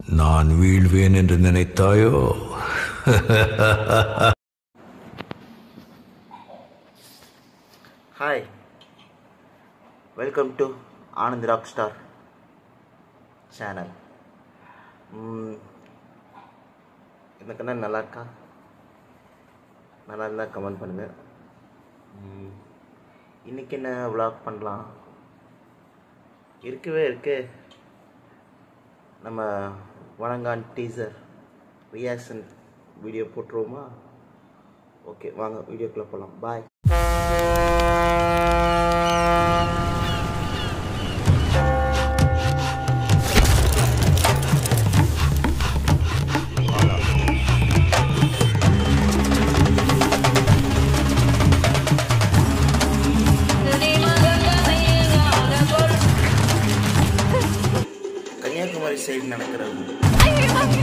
நான் வீழ்வேன் என்று நினைத்தாயோ hi welcome to Anand rock star channel இந்த கண்ணன் நல்லா இருக்கா நல்லா இருந்தால் கமெண்ட் பண்ணுங்கள் இன்றைக்கி என்ன vlog பண்ணலாம் இருக்கவே இருக்கு நம்ம வணங்கான் டீசர் ரியாக்ஷன் வீடியோ போட்டுருவோமா ஓகே வாங்க வீடியோக்குள்ளே போகலாம் பாய் கன்னியாகுமரி சைடு நடக்கிறது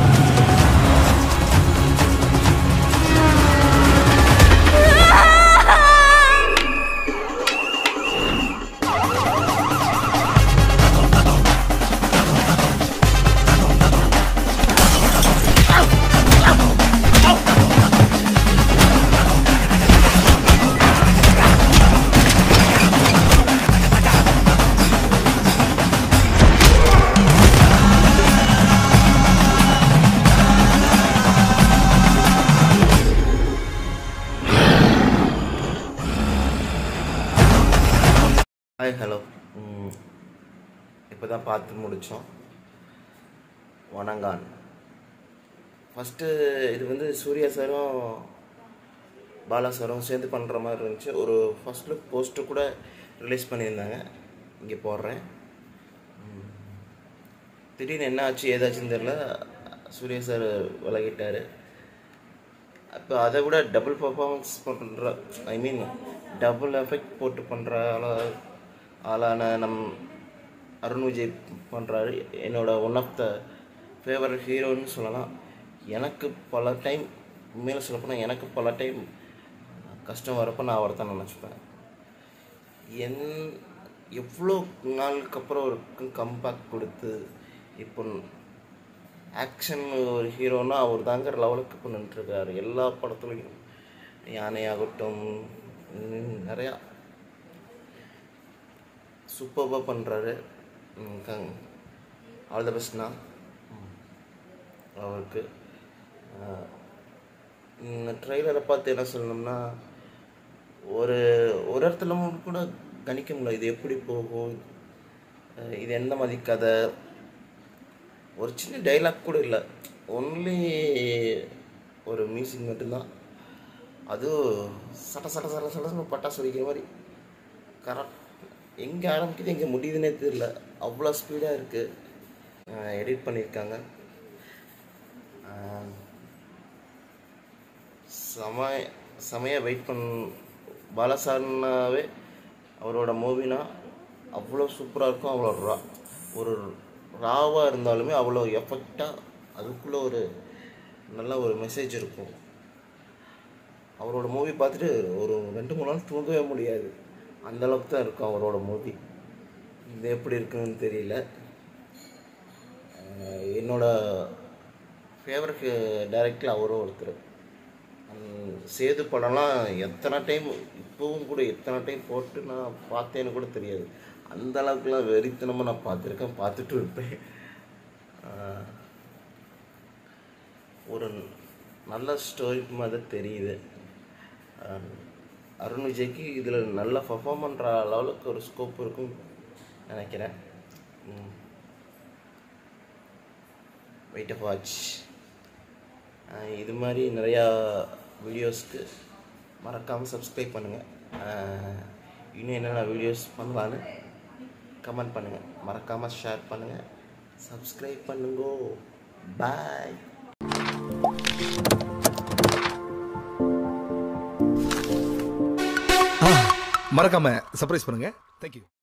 ஹாய் ஹலோ இப்போ தான் பார்த்து முடித்தோம் வணங்கான் ஃபஸ்ட்டு இது வந்து சூர்யா சாரும் பாலா சாரும் சேர்ந்து பண்ணுற மாதிரி இருந்துச்சு ஒரு ஃபஸ்ட் லுக் போஸ்ட்டு கூட ரிலீஸ் பண்ணியிருந்தாங்க இங்கே போடுறேன் ம். திடீர்னு என்ன ஆச்சு ஏதாச்சுன்னு தெரில சூர்யா சார் விலகிட்டார் அப்போ அதை விட டபுள் பர்ஃபார்மன்ஸ் பண்ணுற ஐ மீன் டபுள் எஃபெக்ட் போட்டு பண்ணுற ஆளா ஆளான நம் அருண் விஜய் பண்ணுறாரு என்னோட ஒன் ஆஃப் த ஃபேவரட் ஹீரோன்னு சொல்லலாம் எனக்கு பல டைம் உண்மையில சொல்லப்போனால் எனக்கு பல டைம் கஷ்டம் வரப்போ நான் அவரை தான் நினச்சிப்பேன் என் எவ்வளோ நாளுக்கு அப்புறம் ஒரு கம்பேக் கொடுத்து இப்போ ஆக்ஷன் ஒரு ஹீரோனா அவர் தாங்கிற லெவலுக்கு இப்போ நின்றுருக்காரு எல்லா படத்துலையும் யானையாகட்டும் ம், நிறையா சூப்பராக பண்ணுறாரு ஆல் த பெஸ்ட்னா அவருக்கு ட்ரெய்லரை பார்த்து என்ன சொல்லணும்னா ஒரு ஒரு இடத்துல கூட கணிக்க முடியல இது எப்படி போகும் அஹ் இது எந்த மாதிரி கதை ஒரு சின்ன டைலாக் கூட இல்லை ஒன்லி ஒரு மியூசிக் மட்டும்தான் அதுவும் சட சட சட சடன்னு பட்டாசு வெடிக்கிற மாதிரி கரெக்ட் எங்கே ஆரம்பிக்குது எங்கே முடியுதுன்னே தெரியல அவ்வளோ ஸ்பீடாக இருக்குது எடிட் பண்ணியிருக்காங்க அஹ் செம செமையாக வெயிட் பண் பாலசார்னாவே அவரோட மூவினா அவ்வளோ சூப்பராக இருக்கும் அவ்வளோ ரா ஒரு ராவாக இருந்தாலுமே அவ்வளோ எஃபெக்டாக அதுக்குள்ளே ஒரு நல்ல ஒரு மெசேஜ் இருக்கும் அவரோட மூவி பார்த்துட்டு ஒரு ரெண்டு மூணு நாள் தூங்கவே முடியாது அந்த அளவுக்கு தான் இருக்கும் அவரோட மூவி இது எப்படி இருக்குன்னு தெரியல அஹ் என்னோட ஃபேவரட் டைரக்டர் அவரும் ஒருத்தர் அந்த சேது படம்லாம் எத்தனை டைம் இப்போவும் கூட எத்தனை டைம் போட்டு நான் பார்த்தேன்னு கூட தெரியாது அந்த அளவுக்குலாம் வெறித்தனமாக நான் பார்த்துருக்கேன் பார்த்துட்டு இருப்பேன் ஆஹ் ஒரு நல்ல ஸ்டோரி மாதிரி தெரியுது ஆஹ் அருண் விஜய்க்கு இதில் நல்ல பர்ஃபார்ம் பண்ணுற லெவலுக்கு ஒரு ஸ்கோப் இருக்கும் நினைக்கிறேன் வெயிட் ஆஃப் வாட்ச் இது மாதிரி நிறையா வீடியோஸ்க்கு மறக்காமல் சப்ஸ்கிரைப் பண்ணுங்கள் இன்னும் என்னென்ன வீடியோஸ் பண்ணலான்னு கமெண்ட் பண்ணுங்கள் மறக்காமல் ஷேர் பண்ணுங்கள் சப்ஸ்கிரைப் பண்ணுங்கோ பாய் மறக்காம சர்ப்ரைஸ் பண்ணுங்க தேங்க்யூ